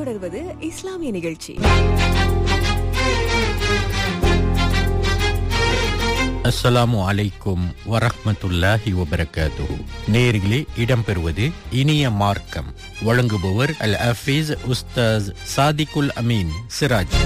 தொடர்வது இஸ்லாமிய நிகழ்ச்சி அஸ்ஸலாமு அலைக்கும் வரஹ்மத்துல்லாஹி வபரகாத்துஹு நேர்களே இடம்பெறுவது இனிய மார்க்கம் வழங்குபவர் அல் ஹஃபீஸ் உஸ்தாஸ் சாதிகுல் அமீன் சிராஜ்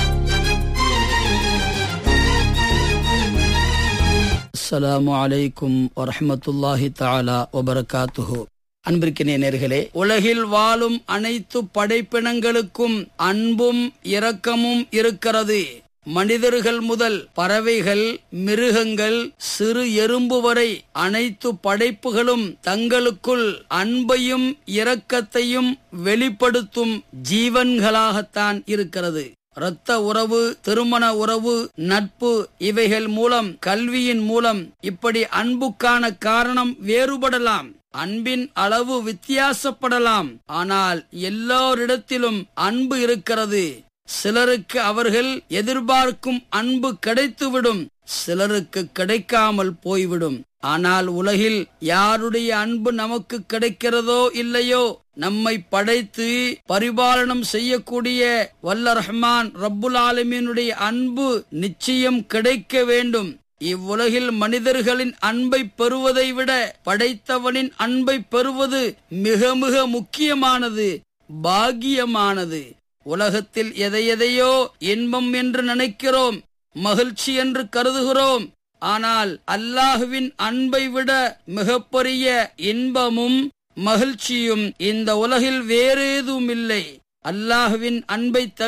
அஸ்ஸலாமு அலைக்கும் வரஹ்மத்துல்லாஹி தஆலா வபரகாத்துஹு அன்பிற்கினிய நேர்களே உலகில் வாழும் அனைத்து படைப்பினங்களுக்கும் அன்பும் இரக்கமும் இருக்கிறது மனிதர்கள் முதல் பறவைகள் மிருகங்கள் சிறு எறும்பு வரை அனைத்து படைப்புகளும் தங்களுக்குள் அன்பையும் இரக்கத்தையும் வெளிப்படுத்தும் ஜீவன்களாகத்தான் இருக்கிறது இரத்த உறவு திருமண உறவு நட்பு இவைகள் மூலம் கல்வியின் மூலம் இப்படி அன்புக்கான காரணம் வேறுபடலாம் அன்பின் அளவு வித்தியாசப்படலாம் ஆனால் எல்லோரிடத்திலும் அன்பு இருக்கிறது சிலருக்கு அவர்கள் எதிர்பார்க்கும் அன்பு கிடைத்துவிடும் சிலருக்கு கிடைக்காமல் போய்விடும் ஆனால் உலகில் யாருடைய அன்பு நமக்கு கிடைக்கிறதோ இல்லையோ நம்மை படைத்து பரிபாலனம் செய்யக்கூடிய வல்ல ரஹ்மான் ரப்புல் ஆலமீனுடைய அன்பு நிச்சயம் கிடைக்க வேண்டும் இவ்வுலகில் மனிதர்களின் அன்பை பெறுவதை விட படைத்தவனின் அன்பை பெறுவது மிக மிக முக்கியமானது பாகியமானது உலகத்தில் எதையெதையோ இன்பம் என்று நினைக்கிறோம் மகிழ்ச்சி என்று கருதுகிறோம் ஆனால் அல்லாஹுவின் அன்பை விட மிகப்பெரிய இன்பமும் மகிழ்ச்சியும் இந்த உலகில் வேறேதும் இல்லை அல்லாஹுவின் அன்பை